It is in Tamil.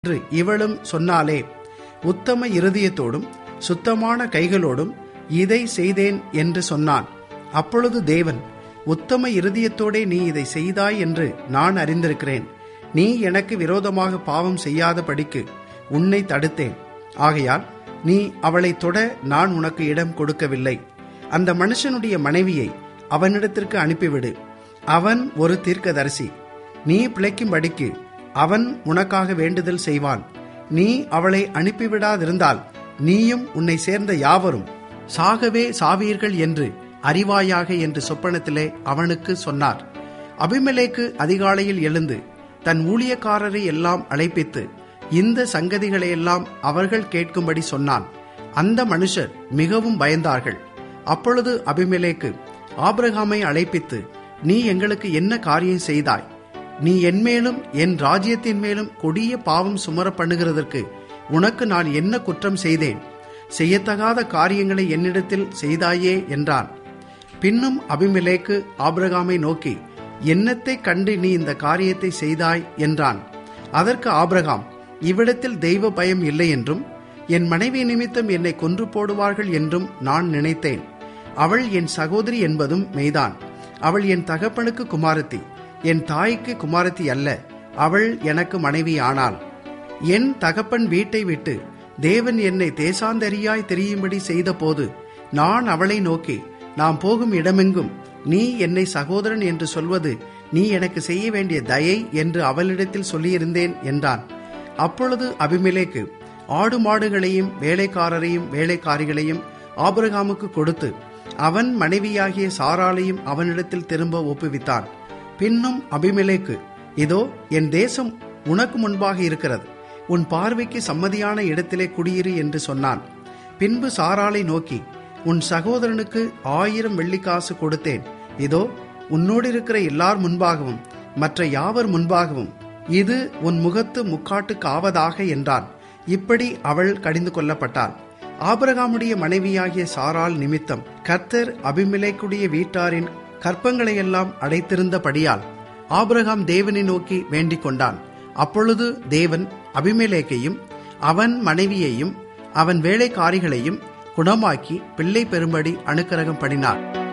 என்று இவளும் சொன்னாலே உத்தம இருதயத்தோடும் சுத்தமான கைகளோடும் இதை செய்தேன் என்று சொன்னான் அப்பொழுது தேவன் உத்தம இருதயத்தோடே நீ இதை செய்தாய் என்று நான் அறிந்திருக்கிறேன் நீ எனக்கு விரோதமாக பாவம் செய்யாதபடிக்கு உன்னை தடுத்தேன் ஆகையால் நீ அவளை தொட நான் உனக்கு இடம் கொடுக்கவில்லை அந்த மனுஷனுடைய மனைவியை அவனிடத்திற்கு அனுப்பிவிடு அவன் ஒரு தீர்க்கதரிசி நீ பிழைக்கும்படிக்கு அவன் உனக்காக வேண்டுதல் செய்வான் நீ அவளை அனுப்பிவிடாதிருந்தால் நீயும் உன்னை சேர்ந்த யாவரும் சாகவே சாவீர்கள் என்று அறிவாயாக என்று சொப்பனத்திலே அவனுக்கு சொன்னார் அபிமெலேக்கு அதிகாலையில் எழுந்து தன் ஊழியக்காரரை எல்லாம் அழைப்பித்து இந்த சங்கதிகளையெல்லாம் அவர்கள் கேட்கும்படி சொன்னான் அந்த மனுஷர் மிகவும் பயந்தார்கள் அப்பொழுது அபிமெலேக்கு ஆபிரகாமை அழைப்பித்து நீ எங்களுக்கு என்ன காரியம் செய்தாய் நீ என் மேலும் என் ராஜ்யத்தின் மேலும் கொடிய பாவம் சுமர பண்ணுகிறதற்கு உனக்கு நான் என்ன குற்றம் செய்தேன் செய்யத்தகாத காரியங்களை என்னிடத்தில் செய்தாயே என்றான் பின்னும் அபிமெலேக்கு ஆபிரகாமை நோக்கி என்னத்தை கண்டு நீ இந்த காரியத்தை செய்தாய் என்றான் அதற்கு ஆபிரகாம் இவ்விடத்தில் தெய்வ பயம் இல்லை என்றும் என் மனைவி நிமித்தம் என்னை கொன்று போடுவார்கள் என்றும் நான் நினைத்தேன் அவள் என் சகோதரி என்பதும் மெய்தான் அவள் என் தகப்பனுக்கு குமாரத்தி என் தாய்க்கு குமாரத்தி அல்ல அவள் எனக்கு மனைவி ஆனாள் என் தகப்பன் வீட்டை விட்டு தேவன் என்னை தேசாந்தரியாய் தெரியும்படி செய்தபோது நான் அவளை நோக்கி நாம் போகும் இடமெங்கும் நீ என்னை சகோதரன் என்று சொல்வது நீ எனக்கு செய்ய வேண்டிய தயை என்று அவளிடத்தில் சொல்லியிருந்தேன் என்றான் அப்பொழுது அபிமெலேக்கு ஆடு மாடுகளையும் வேலைக்காரரையும் வேலைக்காரிகளையும் ஆபிரகாமுக்கு கொடுத்து அவன் மனைவியாகிய சாராளையும் அவனிடத்தில் திரும்ப ஒப்புவித்தான் பின்னும் அபிமெலேக்கு இதோ என் தேசம் உனக்கு முன்பாக இருக்கிறது உன் பார்வைக்கு சம்மதியான இடத்திலே குடியிரு என்று சொன்னான் பின்பு சாராளை நோக்கி உன் சகோதரனுக்கு ஆயிரம் வெள்ளிக்காசு கொடுத்தேன் இதோ உன்னோடு இருக்கிற எல்லார் முன்பாகவும் மற்ற யாவர் முன்பாகவும் இது உன் முகத்து முக்காட்டுக்கு ஆவதாக என்றான் இப்படி அவள் கடிந்து கொள்ளப்பட்டாள் ஆபிரகாமுடைய மனைவியாகிய சாரால் நிமித்தம் கர்த்தர் அபிமிலேக்குடைய வீட்டாரின் கற்பங்களையெல்லாம் அடைத்திருந்தபடியால் ஆபிரகாம் தேவனை நோக்கி வேண்டிக் கொண்டான் அப்பொழுது தேவன் அபிமெலேக்கையும் அவன் மனைவியையும் அவன் வேலைக்காரிகளையும் குணமாக்கி பிள்ளை பெறும்படி அனுக்கிரகம் பண்ணினார்